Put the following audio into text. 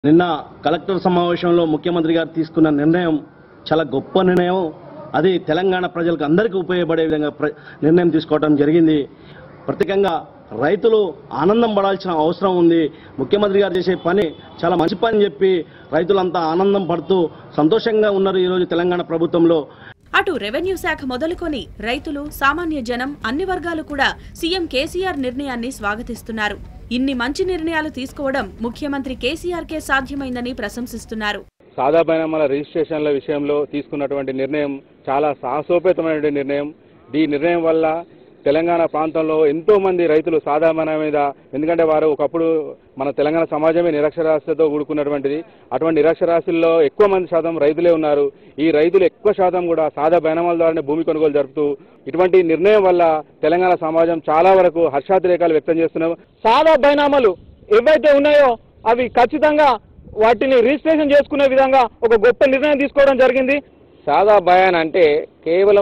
నిన్న కలెక్టర్ సమావేశంలో ముఖ్యమంత్రి గారు తీసుకున్న నిర్ణయం చాలా గొప్ప నిర్ణయం అది తెలంగాణ ప్రజలకు అందరికీ ఉపయోగపడే విధంగా ప్ర- నిర్ణయం తీసుకోవడం జరిగింది ప్రత్యేకంగా రైతులు ఆనందం పడాల్సిన అవసరం ఉంది ముఖ్యమంత్రి గారు చేసే పని చాలా మంచి పని అని చెప్పి రైతులంతా ఆనందం పడుతూ సంతోషంగా ఉన్నారు ఈరోజు తెలంగాణ ప్రభుత్వంలో అటు రెవెన్యూ శాఖ మొదలుకొని రైతులు సామాన్య జనం అన్ని వర్గాలు కూడా సీఎం కేసీఆర్ నిర్ణయాన్ని స్వాగతిస్తున్నారు ఇన్ని మంచి నిర్ణయాలు తీసుకోవడం ముఖ్యమంత్రి కేసీఆర్కే సాధ్యమైందని ప్రశంసిస్తున్నారు సాదా బైనామాల రిజిస్ట్రేషన్ల విషయంలో తీసుకున్నటువంటి నిర్ణయం చాలా సాహసోపేతమైనటువంటి నిర్ణయం ఈ నిర్ణయం వల్ల తెలంగాణ ప్రాంతంలో ఎంతో మంది రైతులు సాదా బైనా మీద ఎందుకంటే వారు ఒకప్పుడు మన తెలంగాణ సమాజమే నిరక్షరాస్యతతో కూడుకున్నటువంటిది అటువంటి నిరక్షరాస్యుల్లో ఎక్కువ మంది శాతం రైతులే ఉన్నారు ఈ రైతులు ఎక్కువ శాతం కూడా సాదా బైనామాల ద్వారానే భూమి కొనుగోలు జరుపుతూ ఇటువంటి నిర్ణయం వల్ల తెలంగాణ సమాజం చాలా వరకు హర్షాతిరేకాలు వ్యక్తం చేస్తున్నారు సాదా బైనామాలు ఏవైతే ఉన్నాయో అవి ఖచ్చితంగా వాటిని రిజిస్ట్రేషన్ చేసుకునే విధంగా ఒక గొప్ప నిర్ణయం తీసుకోవడం జరిగింది సాదా బయాన్ అంటే కేవలం